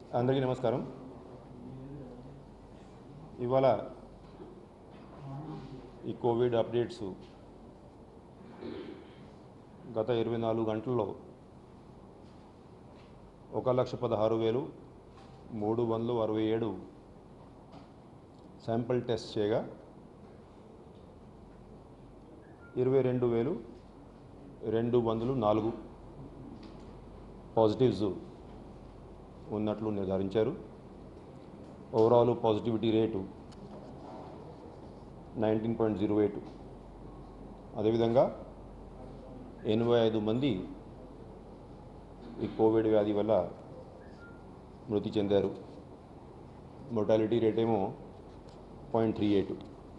అందరికీ నమస్కారం ఇవాళ ఈ కోవిడ్ అప్డేట్స్ గత ఇరవై నాలుగు గంటల్లో ఒక లక్ష పదహారు వేలు మూడు వందలు అరవై ఏడు శాంపిల్ టెస్ట్ చేయగా ఇరవై రెండు వేలు రెండు వందలు నాలుగు పాజిటివ్స్ ఉన్నట్లు నిర్ధారించారు overall positivity rate nineteen point zero eight అదేవిధంగా ఎనభై ఐదు మంది ఈ కోవిడ్ వ్యాధి వల్ల మృతి చెందారు మొటాలిటీ రేట్ ఏమో పాయింట్ త్రీ ఎయిట్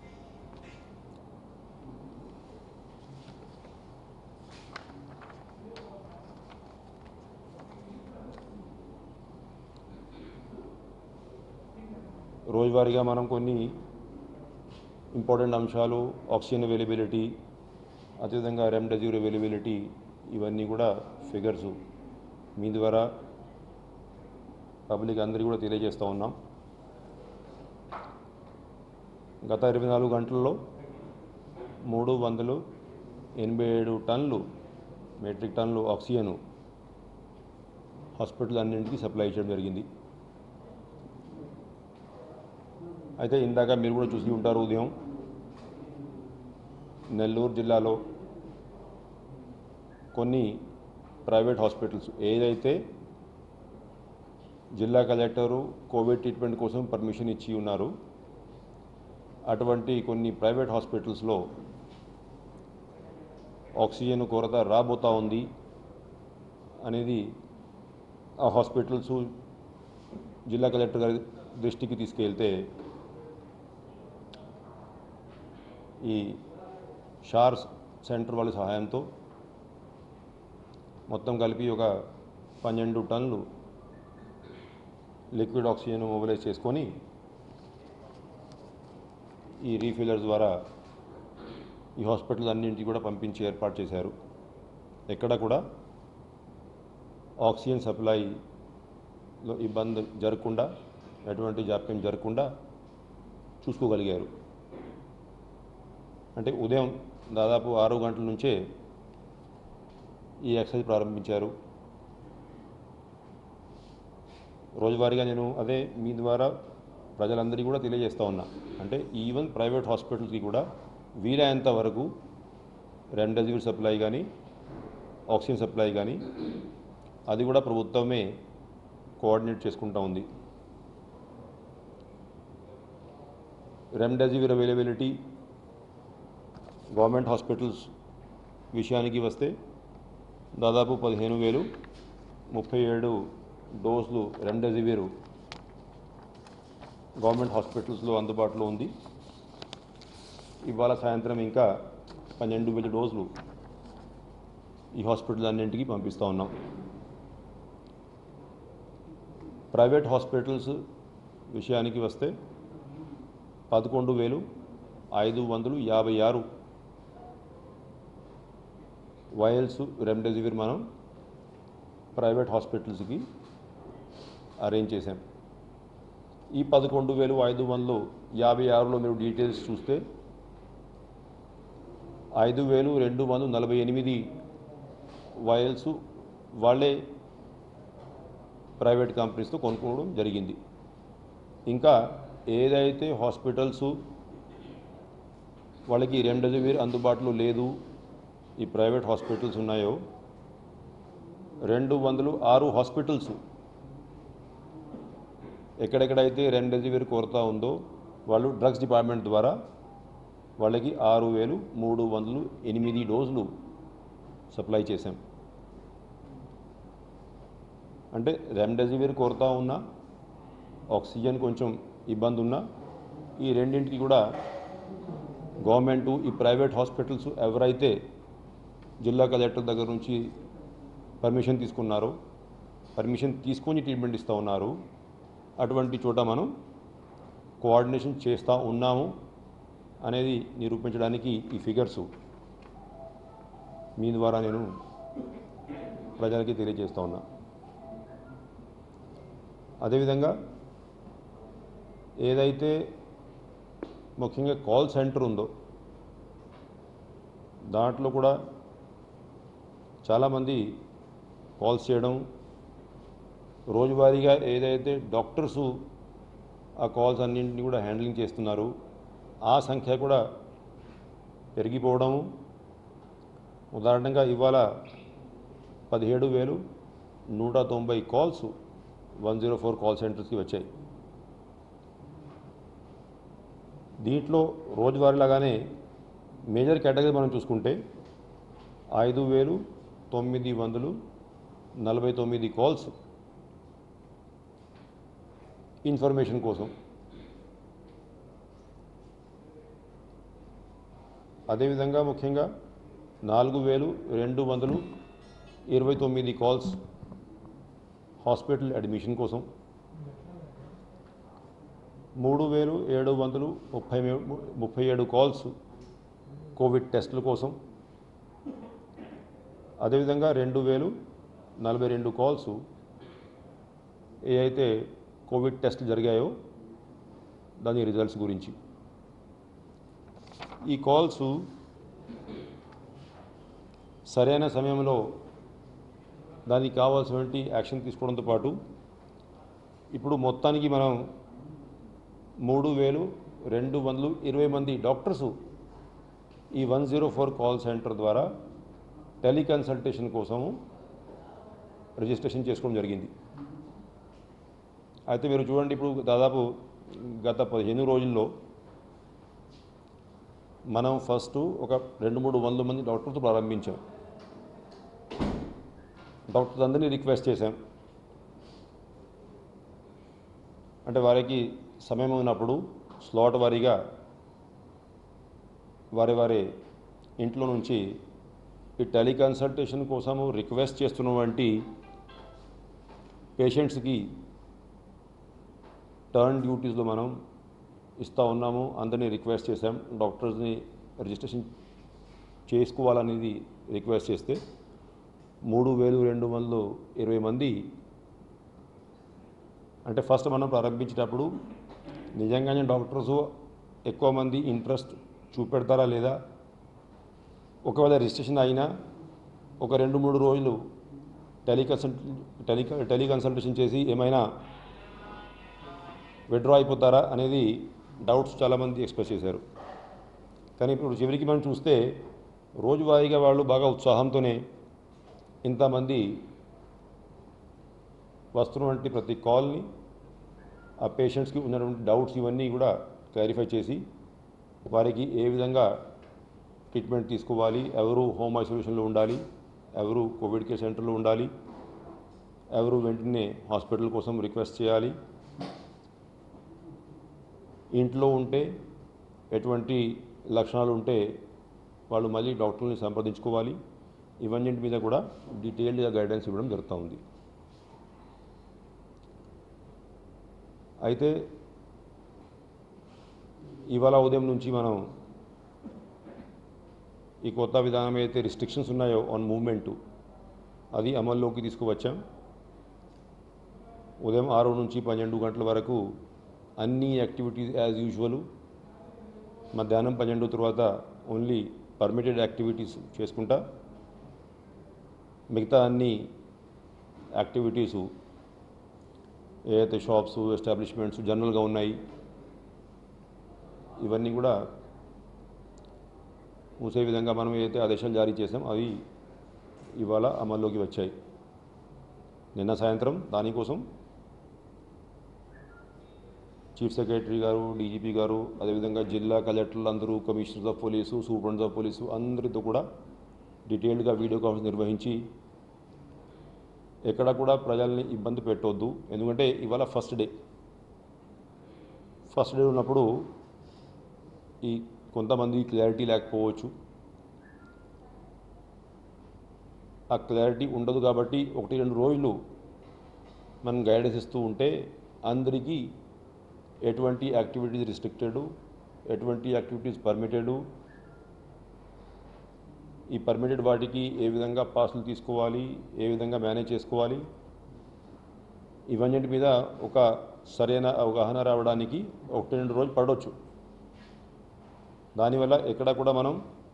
రోజువారీగా మనం కొన్ని ఇంపార్టెంట్ అంశాలు ఆక్సిజన్ అవైలబిలిటీ అదేవిధంగా రెమ్డెసివిర్ అవైలబిలిటీ ఇవన్నీ కూడా ఫిగర్స్ మీ ద్వారా పబ్లిక్ అందరికీ కూడా తెలియజేస్తూ ఉన్నాం గత ఇరవై నాలుగు గంటల్లో మూడు వందలు ఎనభై ఏడు టన్నులు మెట్రిక్ టన్నులు ఆక్సిజన్ హాస్పిటల్ అన్నింటికి సప్లై చేయడం జరిగింది అయితే ఇందాక మీరు కూడా చూసి ఉంటారు ఉదయం నెల్లూరు జిల్లాలో కొన్ని ప్రైవేట్ హాస్పిటల్స్ ఏదైతే జిల్లా కలెక్టరు కోవిడ్ ట్రీట్మెంట్ కోసం పర్మిషన్ ఇచ్చి ఉన్నారు అటువంటి కొన్ని ప్రైవేట్ హాస్పిటల్స్లో ఆక్సిజన్ కొరత రాబోతా ఉంది అనేది ఆ హాస్పిటల్స్ జిల్లా కలెక్టర్ గారి దృష్టికి తీసుకెళ్తే ఈ షార్స్ సెంటర్ వాళ్ళ సహాయంతో మొత్తం కలిపి ఒక పన్నెండు టన్నులు లిక్విడ్ ఆక్సిజన్ మొబిలైజ్ చేసుకొని ఈ రీఫిల్లర్ ద్వారా ఈ హాస్పిటల్ అన్నింటికి కూడా పంపించి ఏర్పాటు చేశారు ఎక్కడ కూడా ఆక్సిజన్ సప్లైలో ఇబ్బంది జరగకుండా ఎటువంటి జాప్యం జరగకుండా చూసుకోగలిగారు అంటే ఉదయం దాదాపు ఆరు గంటల నుంచే ఈ ఎక్సర్సైజ్ ప్రారంభించారు రోజువారీగా నేను అదే మీ ద్వారా ప్రజలందరికీ కూడా తెలియజేస్తూ ఉన్నా అంటే ఈవెన్ ప్రైవేట్ హాస్పిటల్స్కి కూడా వీలైనంత వరకు రెమ్డెసివిర్ సప్లై కానీ ఆక్సిజన్ సప్లై కానీ అది కూడా ప్రభుత్వమే కోఆర్డినేట్ చేసుకుంటూ ఉంది రెమ్డెసివిర్ అవైలబిలిటీ గవర్నమెంట్ హాస్పిటల్స్ విషయానికి వస్తే దాదాపు పదిహేను వేలు ముప్పై ఏడు డోసులు రెమ్డెసివిర్ గవర్నమెంట్ హాస్పిటల్స్లో అందుబాటులో ఉంది ఇవాళ సాయంత్రం ఇంకా పన్నెండు వేల డోసులు ఈ హాస్పిటల్ అన్నింటికి పంపిస్తూ ఉన్నాం ప్రైవేట్ హాస్పిటల్స్ విషయానికి వస్తే పదకొండు వేలు ఐదు వందలు యాభై ఆరు వయల్స్ రెమ్డెసివిర్ మనం ప్రైవేట్ హాస్పిటల్స్కి అరేంజ్ చేశాం ఈ పదకొండు వేలు ఐదు వందలు యాభై ఆరులో మీరు డీటెయిల్స్ చూస్తే ఐదు వేలు రెండు వందలు నలభై ఎనిమిది వయల్స్ వాళ్ళే ప్రైవేట్ కంపెనీస్తో కొనుక్కోవడం జరిగింది ఇంకా ఏదైతే హాస్పిటల్స్ వాళ్ళకి రెమ్డెసివిర్ అందుబాటులో లేదు ఈ ప్రైవేట్ హాస్పిటల్స్ ఉన్నాయో రెండు వందలు ఆరు హాస్పిటల్స్ ఎక్కడెక్కడైతే రెమ్డెసివిర్ కొరత ఉందో వాళ్ళు డ్రగ్స్ డిపార్ట్మెంట్ ద్వారా వాళ్ళకి ఆరు వేలు మూడు వందలు ఎనిమిది డోసులు సప్లై చేశాం అంటే రెమ్డెసివిర్ కొరత ఉన్నా ఆక్సిజన్ కొంచెం ఇబ్బంది ఉన్నా ఈ రెండింటికి కూడా గవర్నమెంటు ఈ ప్రైవేట్ హాస్పిటల్స్ ఎవరైతే జిల్లా కలెక్టర్ దగ్గర నుంచి పర్మిషన్ తీసుకున్నారో పర్మిషన్ తీసుకొని ట్రీట్మెంట్ ఇస్తూ ఉన్నారు అటువంటి చోట మనం కోఆర్డినేషన్ చేస్తూ ఉన్నాము అనేది నిరూపించడానికి ఈ ఫిగర్స్ మీ ద్వారా నేను ప్రజలకి తెలియజేస్తూ ఉన్నా అదేవిధంగా ఏదైతే ముఖ్యంగా కాల్ సెంటర్ ఉందో దాంట్లో కూడా చాలామంది కాల్స్ చేయడం రోజువారీగా ఏదైతే డాక్టర్సు ఆ కాల్స్ అన్నింటినీ కూడా హ్యాండ్లింగ్ చేస్తున్నారు ఆ సంఖ్య కూడా పెరిగిపోవడము ఉదాహరణగా ఇవాళ పదిహేడు వేలు నూట తొంభై calls one zero four call సెంటర్స్కి వచ్చాయి దీంట్లో రోజువారీలాగానే మేజర్ కేటగిరీ మనం చూసుకుంటే ఐదు వేలు తొమ్మిది వందలు నలభై తొమ్మిది కాల్స్ ఇన్ఫర్మేషన్ కోసం అదేవిధంగా ముఖ్యంగా నాలుగు వేలు రెండు వందలు ఇరవై తొమ్మిది కాల్స్ హాస్పిటల్ అడ్మిషన్ కోసం మూడు వేలు ఏడు వందలు ముప్పై మే- ముప్పై ఏడు కాల్స్ కోవిడ్ టెస్టుల కోసం అదేవిధంగా రెండు వేలు నలభై రెండు కాల్స్ ఏ అయితే కోవిడ్ టెస్టులు జరిగాయో దాని రిజల్ట్స్ గురించి ఈ కాల్స్ సరైన సమయంలో దానికి కావాల్సినటువంటి యాక్షన్ తీసుకోవడంతో పాటు ఇప్పుడు మొత్తానికి మనం మూడు వేలు రెండు వందలు ఇరవై మంది డాక్టర్సు ఈ one zero four call center ద్వారా టెలికన్సల్టేషన్ కోసము రిజిస్ట్రేషన్ చేసుకోవడం జరిగింది అయితే మీరు చూడండి ఇప్పుడు దాదాపు గత పదిహేను రోజుల్లో మనం ఫస్ట్ ఒక రెండు మూడు వందల మంది డాక్టర్తో ప్రారంభించాం డాక్టర్స్ అందరినీ రిక్వెస్ట్ చేశాం అంటే వారికి సమయం ఉన్నప్పుడు స్లాట్ వారీగా వారి వారి ఇంట్లో నుంచి ఈ టెలికన్సల్టేషన్ కోసము రిక్వెస్ట్ చేస్తున్నటువంటి పేషెంట్స్కి టర్న్ డ్యూటీస్లో మనం ఇస్తూ ఉన్నాము అందరినీ రిక్వెస్ట్ చేశాం డాక్టర్స్ని రిజిస్ట్రేషన్ చేసుకోవాలనేది రిక్వెస్ట్ చేస్తే మూడు వేలు రెండు వందలు ఇరవై మంది అంటే ఫస్ట్ మనం ప్రారంభించేటప్పుడు నిజంగానే డాక్టర్స్ ఎక్కువ మంది ఇంట్రెస్ట్ చూపెడతారా లేదా ఒకవేళ రిజిస్ట్రేషన్ అయినా ఒక రెండు మూడు రోజులు టెలికన్సల్ట్ టెలి టెలికన్సల్టేషన్ చేసి ఏమైనా విడ్రా అయిపోతారా అనేది డౌట్స్ చాలామంది ఎక్స్ప్రెస్ చేశారు కానీ ఇప్పుడు చివరికి మనం చూస్తే రోజువారీగా వాళ్ళు బాగా ఉత్సాహంతోనే ఇంతమంది వస్తున్నటువంటి ప్రతి కాల్ని ఆ పేషెంట్స్కి ఉన్నటువంటి డౌట్స్ ఇవన్నీ కూడా క్లారిఫై చేసి వారికి ఏ విధంగా ట్రీట్మెంట్ తీసుకోవాలి ఎవరు హోమ్ ఐసోలేషన్లో ఉండాలి ఎవరు కోవిడ్ కేర్ సెంటర్లో ఉండాలి ఎవరు వెంటనే హాస్పిటల్ కోసం రిక్వెస్ట్ చేయాలి ఇంట్లో ఉంటే ఎటువంటి లక్షణాలు ఉంటే వాళ్ళు మళ్ళీ డాక్టర్ని సంప్రదించుకోవాలి ఇవన్నింటి మీద కూడా డీటెయిల్డ్గా గైడెన్స్ ఇవ్వడం జరుగుతూ ఉంది అయితే ఇవాళ ఉదయం నుంచి మనం ఈ కొత్త విధానం అయితే రిస్ట్రిక్షన్స్ ఉన్నాయో ఆన్ మూవ్మెంటు అది అమల్లోకి తీసుకువచ్చాం ఉదయం ఆరు నుంచి పన్నెండు గంటల వరకు అన్ని యాక్టివిటీస్ యాజ్ యూజువల్ మధ్యాహ్నం పన్నెండు తర్వాత ఓన్లీ పర్మిటెడ్ యాక్టివిటీస్ చేసుకుంటా మిగతా అన్ని యాక్టివిటీసు ఏదైతే షాప్స్ ఎస్టాబ్లిష్మెంట్స్ జనరల్గా ఉన్నాయి ఇవన్నీ కూడా మూసే విధంగా మనం ఏదైతే ఆదేశాలు జారీ చేసాం అవి ఇవాళ అమల్లోకి వచ్చాయి నిన్న సాయంత్రం దానికోసం చీఫ్ సెక్రటరీ గారు డీజీపీ గారు అదేవిధంగా జిల్లా కలెక్టర్లు అందరూ commissioners of police superintendents of police అందరితో కూడా డీటెయిల్డ్గా వీడియో కాన్ఫరెన్స్ నిర్వహించి ఎక్కడ కూడా ప్రజల్ని ఇబ్బంది పెట్టవద్దు ఎందుకంటే ఇవాళ ఫస్ట్ డే ఫస్ట్ డే ఉన్నప్పుడు ఈ కొంతమంది క్లారిటీ లేకపోవచ్చు ఆ క్లారిటీ ఉండదు కాబట్టి ఒకటి రెండు రోజులు మనం గైడెన్స్ ఇస్తూ ఉంటే అందరికీ ఎటువంటి యాక్టివిటీస్ రిస్ట్రిక్టెడ్ ఎటువంటి యాక్టివిటీస్ పర్మిటెడ్ ఈ పర్మిటెడ్ వాటికి ఏ విధంగా పాసులు తీసుకోవాలి ఏ విధంగా మేనేజ్ చేసుకోవాలి ఇవన్నింటి మీద ఒక సరైన అవగాహన రావడానికి ఒకటి రెండు రోజులు పడవచ్చు దానివల్ల ఎక్కడ కూడా మనం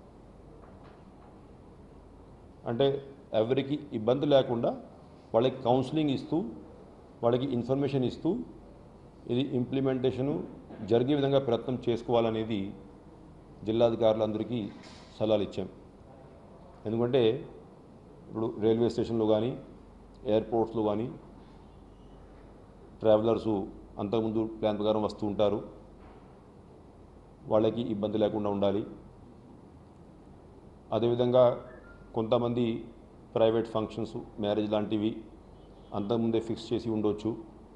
అంటే ఎవరికి ఇబ్బంది లేకుండా వాళ్ళకి కౌన్సిలింగ్ ఇస్తూ వాళ్ళకి ఇన్ఫర్మేషన్ ఇస్తూ ఇది ఇంప్లిమెంటేషను జరిగే విధంగా ప్రయత్నం చేసుకోవాలనేది జిల్లాధికారులందరికీ సలహాలు ఇచ్చాం ఎందుకంటే ఇప్పుడు రైల్వే స్టేషన్లో కానీ ఎయిర్పోర్ట్స్లో కానీ ట్రావెలర్సు అంతకుముందు ప్లాన్ ప్రకారం వస్తూ ఉంటారు వాళ్ళకి ఇబ్బంది లేకుండా ఉండాలి అదేవిధంగా కొంతమంది ప్రైవేట్ ఫంక్షన్స్ మ్యారేజ్ లాంటివి అంతకుముందే ఫిక్స్ చేసి ఉండొచ్చు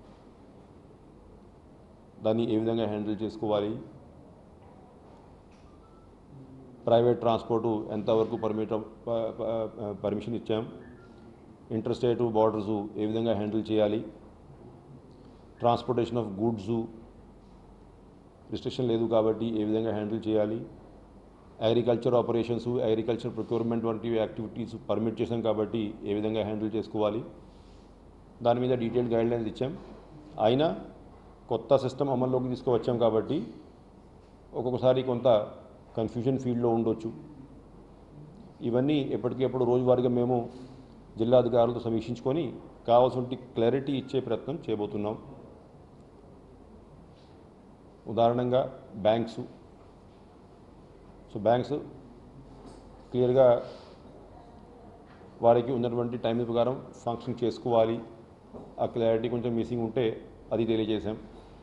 దాన్ని ఏ విధంగా హ్యాండిల్ చేసుకోవాలి ప్రైవేట్ ట్రాన్స్పోర్టు ఎంతవరకు పర్మిట్ పర్మిషన్ ఇచ్చాం ఇంటర్ స్టేట్ బార్డర్సు ఏ విధంగా హ్యాండిల్ చేయాలి ట్రాన్స్పోర్టేషన్ ఆఫ్ గూడ్స్ రిస్ట్రిక్షన్ లేదు కాబట్టి ఏ విధంగా హ్యాండిల్ చేయాలి అగ్రికల్చర్ ఆపరేషన్స్ అగ్రికల్చర్ ప్రొక్యూర్మెంట్ వంటి యాక్టివిటీస్ పర్మిట్ చేశాం కాబట్టి ఏ విధంగా హ్యాండిల్ చేసుకోవాలి దాని మీద డీటెయిల్ గైడ్లైన్స్ ఇచ్చాం అయినా కొత్త సిస్టమ్ అమల్లోకి తీసుకువచ్చాం కాబట్టి ఒక్కొక్కసారి కొంత కన్ఫ్యూజన్ ఫీల్డ్లో ఉండొచ్చు ఇవన్నీ ఎప్పటికెప్పుడు రోజువారీగా మేము జిల్లాధికారులతో సమీక్షించుకొని కావాల్సిన క్లారిటీ ఇచ్చే ప్రయత్నం చేయబోతున్నాం ఉదాహరణంగా బ్యాంక్స్ సో బ్యాంక్స్ క్లియర్గా వారికి ఉన్నటువంటి టైం ప్రకారం ఫంక్షన్ చేసుకోవాలి ఆ క్లారిటీ కొంచెం మిస్సింగ్ ఉంటే అది తెలియజేశాం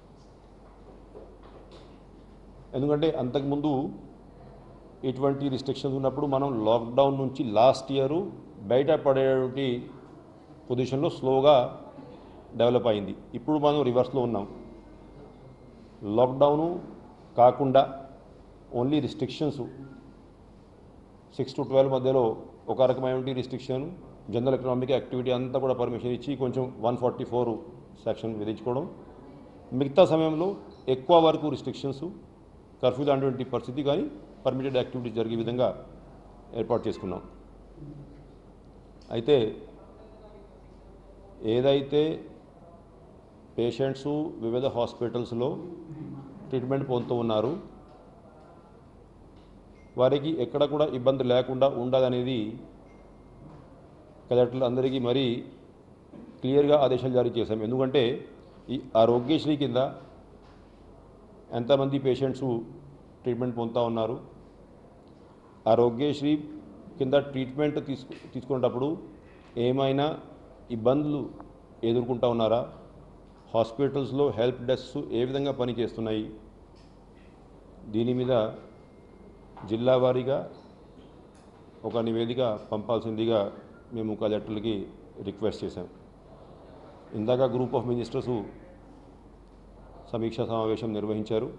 ఎందుకంటే అంతకుముందు ఇటువంటి రిస్ట్రిక్షన్స్ ఉన్నప్పుడు మనం లాక్డౌన్ నుంచి లాస్ట్ ఇయర్ బయట పడేటువంటి పొజిషన్లో స్లోగా డెవలప్ అయింది ఇప్పుడు మనం రివర్స్లో ఉన్నాం లాక్డౌను కాకుండా only restrictions six to twelve మధ్యలో ఒక రకమైన రిస్ట్రిక్షన్ జనరల్ ఎకనామిక్ యాక్టివిటీ అంతా కూడా పర్మిషన్ ఇచ్చి కొంచెం వన్ ఫార్టీ ఫోర్ సెక్షన్ విధించుకోవడం మిగతా సమయంలో ఎక్కువ వరకు రిస్ట్రిక్షన్స్ కర్ఫ్యూ లాంటి పరిస్థితి కానీ పర్మిటెడ్ యాక్టివిటీస్ జరిగే విధంగా ఏర్పాటు చేసుకున్నాం అయితే ఏదైతే పేషెంట్స్ వివిధ హాస్పిటల్స్లో ట్రీట్మెంట్ పొందుతూ ఉన్నారు వారికి ఎక్కడ కూడా ఇబ్బంది లేకుండా ఉండాలనేది కలెక్టర్లు అందరికీ మరీ క్లియర్గా ఆదేశాలు జారీ చేశాం ఎందుకంటే ఈ ఆరోగ్యశ్రీ కింద ఎంతమంది పేషెంట్స్ ట్రీట్మెంట్ పొందుతూ ఉన్నారు ఆరోగ్యశ్రీ కింద ట్రీట్మెంట్ తీసుకు తీసుకునేటప్పుడు ఏమైనా ఇబ్బందులు ఎదుర్కొంటూ ఉన్నారా హాస్పిటల్స్లో హెల్ప్ డెస్క్స్ ఏ విధంగా పనిచేస్తున్నాయి దీని మీద జిల్లా వారీగా ఒక నివేదిక పంపాల్సిందిగా మేము కలెక్టర్లకి రిక్వెస్ట్ చేశాం ఇందాక గ్రూప్ ఆఫ్ మినిస్టర్స్ సమీక్షా సమావేశం నిర్వహించారు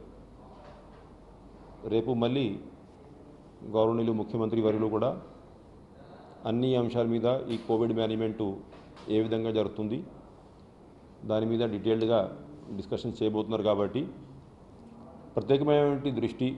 రేపు మళ్ళీ గౌరవనీయులు ముఖ్యమంత్రి వర్యులు కూడా అన్ని అంశాల మీద ఈ కోవిడ్ మేనేజ్మెంటు ఏ విధంగా జరుగుతుంది దాని మీద డీటెయిల్డ్గా డిస్కషన్ చేయబోతున్నారు కాబట్టి ప్రత్యేకమైనటువంటి దృష్టి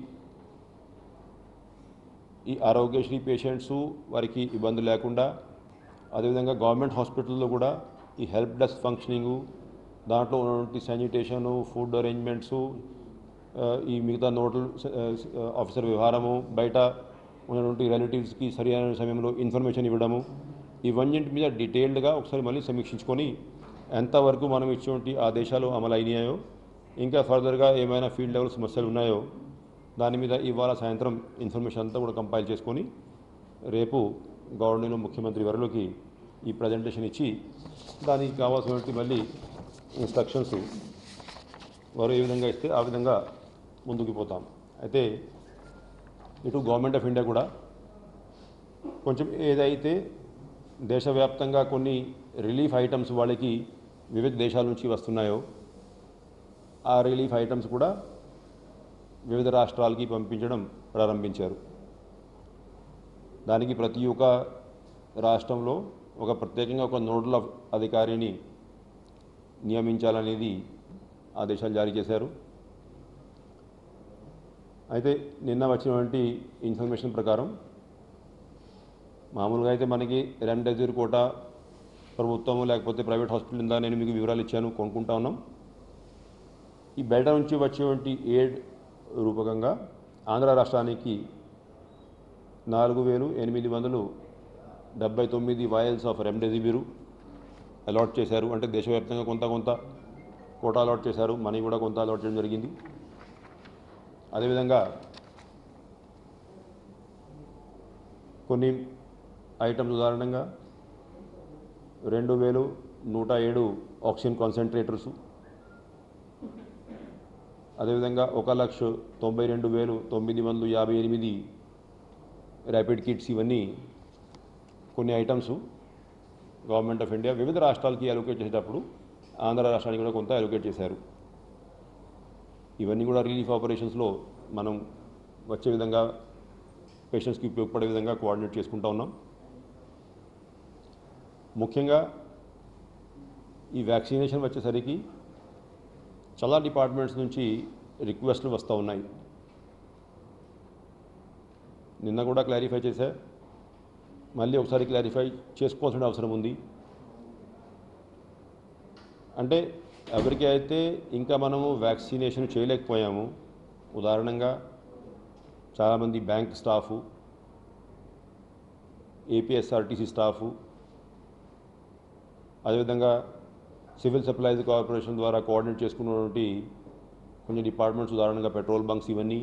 ఈ ఆరోగ్యశ్రీ పేషెంట్స్ వారికి ఇబ్బంది లేకుండా అదేవిధంగా గవర్నమెంట్ హాస్పిటల్లో కూడా ఈ హెల్ప్ డెస్క్ ఫంక్షనింగు దాంట్లో ఉన్నటువంటి శానిటేషను ఫుడ్ అరేంజ్మెంట్సు ఆ, ఈ మిగతా నోటల్ ఆఫీసర్ వ్యవహారము బయట ఉన్నటువంటి రిలేటివ్స్కి సరైన సమయంలో ఇన్ఫర్మేషన్ ఇవ్వడము ఇవన్నింటి మీద డీటెయిల్డ్గా ఒకసారి మళ్ళీ సమీక్షించుకొని ఎంతవరకు మనం ఇచ్చినటువంటి ఆదేశాలు అమలు అయినాయో ఇంకా ఫర్దర్గా ఏమైనా ఫీల్డ్ లెవెల్ సమస్యలు ఉన్నాయో దాని మీద ఇవాళ సాయంత్రం ఇన్ఫర్మేషన్ అంతా కూడా కంపైల్ చేసుకొని రేపు గవర్నర్ ముఖ్యమంత్రి వరలోకి ఈ ప్రజెంటేషన్ ఇచ్చి దానికి కావాల్సినటువంటి మళ్ళీ ఇన్స్ట్రక్షన్స్ వారు ఏ విధంగా ఇస్తే ఆ విధంగా ముందుకు పోతాం అయితే ఇటు గవర్నమెంట్ ఆఫ్ ఇండియా కూడా కొంచెం ఏదైతే దేశవ్యాప్తంగా కొన్ని రిలీఫ్ ఐటమ్స్ వాళ్ళకి వివిధ దేశాల నుంచి వస్తున్నాయో ఆ రిలీఫ్ ఐటమ్స్ కూడా వివిధ రాష్ట్రాలకి పంపించడం ప్రారంభించారు దానికి ప్రతి ఒక్క రాష్ట్రంలో ఒక ప్రత్యేకంగా ఒక నోడల్ అఫ్- అధికారిని నియమించాలనేది ఆదేశాలు జారీ చేశారు అయితే నిన్న వచ్చినటువంటి ఇన్ఫర్మేషన్ ప్రకారం మామూలుగా అయితే మనకి రెమ్డెసివిర్ కోట ప్రభుత్వము లేకపోతే ప్రైవేట్ హాస్పిటల్ ఉందా నేను మీకు వివరాలు ఇచ్చాను కొనుక్కుంటా ఉన్నాం ఈ బయట నుంచి వచ్చేటువంటి ఎయిడ్ రూపకంగా ఆంధ్ర రాష్ట్రానికి నాలుగు వేలు ఎనిమిది వందలు డెబ్బై తొమ్మిది వాయల్స్ ఆఫ్ రెమ్డెసివిరు అలాట్ చేశారు అంటే దేశవ్యాప్తంగా కొంత కొంత కోటా అలాట్ చేశారు మనీ కూడా కొంత అలాట్ చేయడం జరిగింది అదేవిధంగా కొన్ని ఐటమ్స్ ఉదాహరణంగా రెండు వేలు నూట ఏడు ఆక్సిజన్ కాన్సన్ట్రేటర్స్ అదేవిధంగా ఒక లక్ష తొంభై రెండు వేలు తొమ్మిది వందల యాభై ఎనిమిది ర్యాపిడ్ కిట్స్ ఇవన్నీ కొన్ని ఐటమ్స్ గవర్నమెంట్ ఆఫ్ ఇండియా వివిధ రాష్ట్రాలకి అలొకేట్ చేసేటప్పుడు ఆంధ్ర రాష్ట్రానికి కూడా కొంత అలొకేట్ చేశారు ఇవన్నీ కూడా రిలీఫ్ ఆపరేషన్స్లో మనం వచ్చే విధంగా పేషెంట్స్కి ఉపయోగపడే విధంగా కోఆర్డినేట్ చేసుకుంటా ఉన్నాం ముఖ్యంగా ఈ వ్యాక్సినేషన్ వచ్చేసరికి చాలా డిపార్ట్మెంట్స్ నుంచి రిక్వెస్ట్లు వస్తూ ఉన్నాయి నిన్న కూడా క్లారిఫై చేశా మళ్ళీ ఒకసారి క్లారిఫై చేసుకోవాల్సిన అవసరం ఉంది అంటే ఎవరికి అయితే ఇంకా మనము వ్యాక్సినేషన్ చేయలేకపోయాము ఉదాహరణంగా చాలామంది బ్యాంక్ స్టాఫు ఏపీఎస్ఆర్టీసీ స్టాఫు అదేవిధంగా సివిల్ సప్లైస్ కార్పొరేషన్ ద్వారా కోఆర్డినేట్ చేసుకున్నటువంటి కొన్ని డిపార్ట్మెంట్స్ ఉదాహరణగా పెట్రోల్ బంక్స్ ఇవన్నీ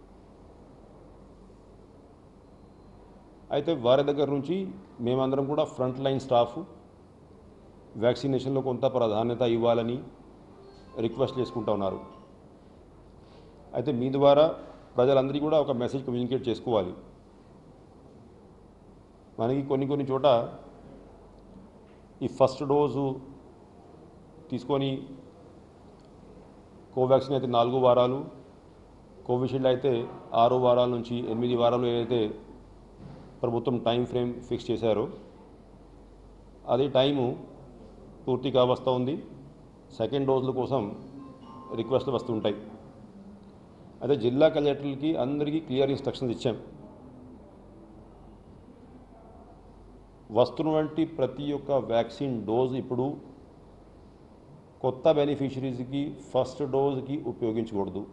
అయితే వారి దగ్గర నుంచి మేమందరం కూడా ఫ్రంట్ లైన్ స్టాఫ్ వ్యాక్సినేషన్లో కొంత ప్రాధాన్యత ఇవ్వాలని రిక్వెస్ట్ చేసుకుంటా ఉన్నారు అయితే మీ ద్వారా ప్రజలందరికీ కూడా ఒక మెసేజ్ కమ్యూనికేట్ చేసుకోవాలి మనకి కొన్ని కొన్ని చోట ఈ ఫస్ట్ డోసు తీసుకొని కోవాక్సిన్ అయితే నాలుగు వారాలు కోవిషీల్డ్ అయితే ఆరు వారాల నుంచి ఎనిమిది వారాలు ఏదైతే ప్రభుత్వం టైం ఫ్రేమ్ ఫిక్స్ చేశారో అది టైము పూర్తిగా వస్తూ ఉంది సెకండ్ డోసుల కోసం రిక్వెస్ట్లు వస్తుంటాయి అదే జిల్లా కలెక్టర్లకి అందరికీ క్లియర్ ఇన్స్ట్రక్షన్స్ ఇచ్చాం వస్తున్నటువంటి ప్రతి ఒక్క వ్యాక్సిన్ డోజ్ ఇప్పుడు కొత్త బెనిఫిషరీస్కి ఫస్ట్ డోజ్కి ఉపయోగించకూడదు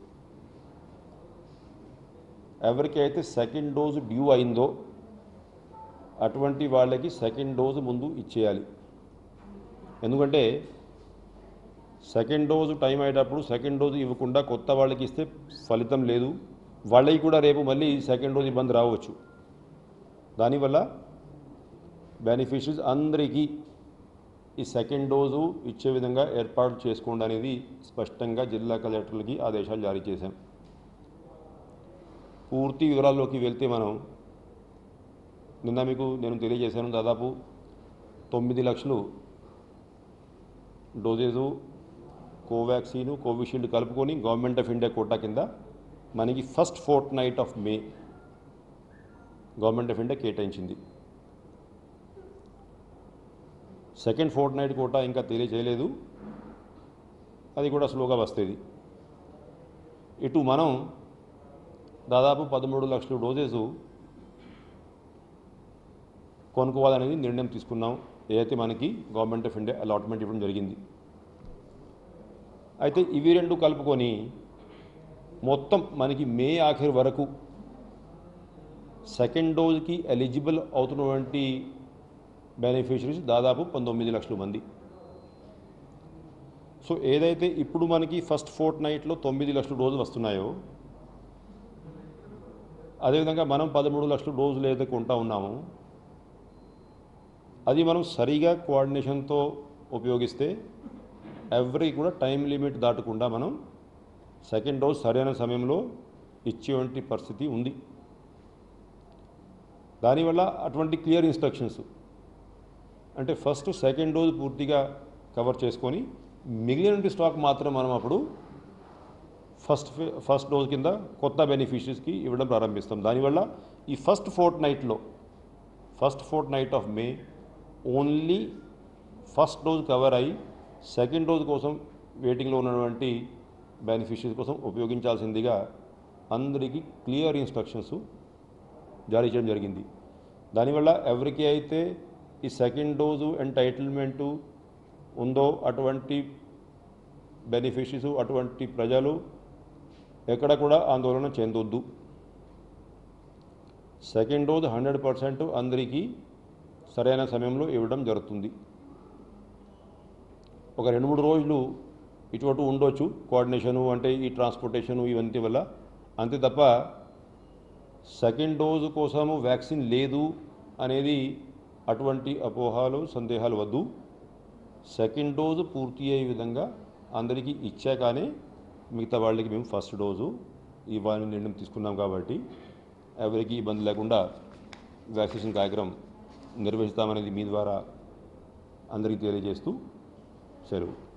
ఎవరికైతే సెకండ్ డోజ్ డ్యూ అయిందో అటువంటి వాళ్ళకి సెకండ్ డోజ్ ముందు ఇచ్చేయాలి ఎందుకంటే సెకండ్ డోసు టైం అయ్యేటప్పుడు సెకండ్ డోసు ఇవ్వకుండా కొత్త వాళ్ళకి ఇస్తే ఫలితం లేదు వాళ్ళకి కూడా రేపు మళ్ళీ సెకండ్ డోస్ ఇబ్బంది రావచ్చు దానివల్ల బెనిఫిషరీస్ అందరికీ ఈ సెకండ్ డోసు ఇచ్చే విధంగా ఏర్పాటు చేసుకోండి అనేది స్పష్టంగా జిల్లా కలెక్టర్లకి ఆదేశాలు జారీ చేశాం పూర్తి వివరాల్లోకి వెళ్తే మనం నిన్న మీకు నేను తెలియజేశాను దాదాపు తొమ్మిది లక్షలు డోసేజు కోవాక్సిన్ కోవిషీల్డ్ కలుపుకొని గవర్నమెంట్ ఆఫ్ ఇండియా కోటా కింద మనకి first fortnight of May government of India కేటాయించింది సెకండ్ ఫోర్త్ నైట్ కోటా ఇంకా తెలియజేయలేదు అది కూడా స్లోగా వస్తుంది ఇటు మనం దాదాపు పదమూడు లక్షల డోసెస్ కొనుక్కోవాలనేది నిర్ణయం తీసుకున్నాం ఏదైతే మనకి గవర్నమెంట్ ఆఫ్ ఇండియా అలాట్మెంట్ ఇవ్వడం జరిగింది అయితే ఇవి రెండు కలుపుకొని మొత్తం మనకి మే ఆఖరి వరకు సెకండ్ డోజ్కి ఎలిజిబుల్ అవుతున్నటువంటి బెనిఫిషరీస్ దాదాపు పంతొమ్మిది లక్షల మంది సో ఏదైతే ఇప్పుడు మనకి ఫస్ట్ ఫోర్త్ నైట్లో తొమ్మిది లక్షల డోజులు వస్తున్నాయో అదేవిధంగా మనం పదమూడు లక్షల డోజులు ఏదైతే కొంటా ఉన్నామో అది మనం సరిగా కోఆర్డినేషన్తో ఉపయోగిస్తే ఎవ్రీ కూడా టైం లిమిట్ దాటకుండా మనం సెకండ్ డోస్ సరైన సమయంలో ఇచ్చేటువంటి పరిస్థితి ఉంది దానివల్ల అటువంటి క్లియర్ ఇన్స్ట్రక్షన్స్ అంటే ఫస్ట్ సెకండ్ డోస్ పూర్తిగా కవర్ చేసుకొని మిగిలిన స్టాక్ మాత్రం మనం అప్పుడు ఫస్ట్ ఫే- ఫస్ట్ డోస్ కింద కొత్త బెనిఫిషరీస్కి ఇవ్వడం ప్రారంభిస్తాం దానివల్ల ఈ ఫస్ట్ ఫోర్త్ నైట్లో first fortnight of May only first dose cover అయ్యి సెకండ్ డోజ్ కోసం వెయిటింగ్లో ఉన్నటువంటి బెనిఫిషరీస్ కోసం ఉపయోగించాల్సిందిగా అందరికీ క్లియర్ ఇన్స్ట్రక్షన్స్ జారీ చేయడం జరిగింది దానివల్ల ఎవరికి అయితే ఈ సెకండ్ డోసు ఎంటైటిల్మెంటు ఉందో అటువంటి బెనిఫిషరీస్ అటువంటి ప్రజలు ఎక్కడ కూడా ఆందోళన చెందొద్దు సెకండ్ డోజ్ హండ్రెడ్ పర్సెంట్ అందరికీ సరైన సమయంలో ఇవ్వడం జరుగుతుంది ఒక రెండు మూడు రోజులు ఇటువంటి ఉండొచ్చు కోఆర్డినేషను అంటే ఈ ట్రాన్స్పోర్టేషను ఇవన్నీ వల్ల అంతే తప్ప సెకండ్ డోసు కోసము వ్యాక్సిన్ లేదు అనేది అటువంటి అపోహాలు సందేహాలు వద్దు సెకండ్ డోసు పూర్తి అయ్యే విధంగా అందరికీ ఇచ్చాకనే మిగతా వాళ్ళకి మేము ఫస్ట్ డోసు ఇవ్వాలని నిర్ణయం తీసుకున్నాం కాబట్టి ఎవరికి ఇబ్బంది లేకుండా వ్యాక్సినేషన్ కార్యక్రమం నిర్వహిస్తామనేది మీ ద్వారా అందరికీ తెలియజేస్తూ సెలవు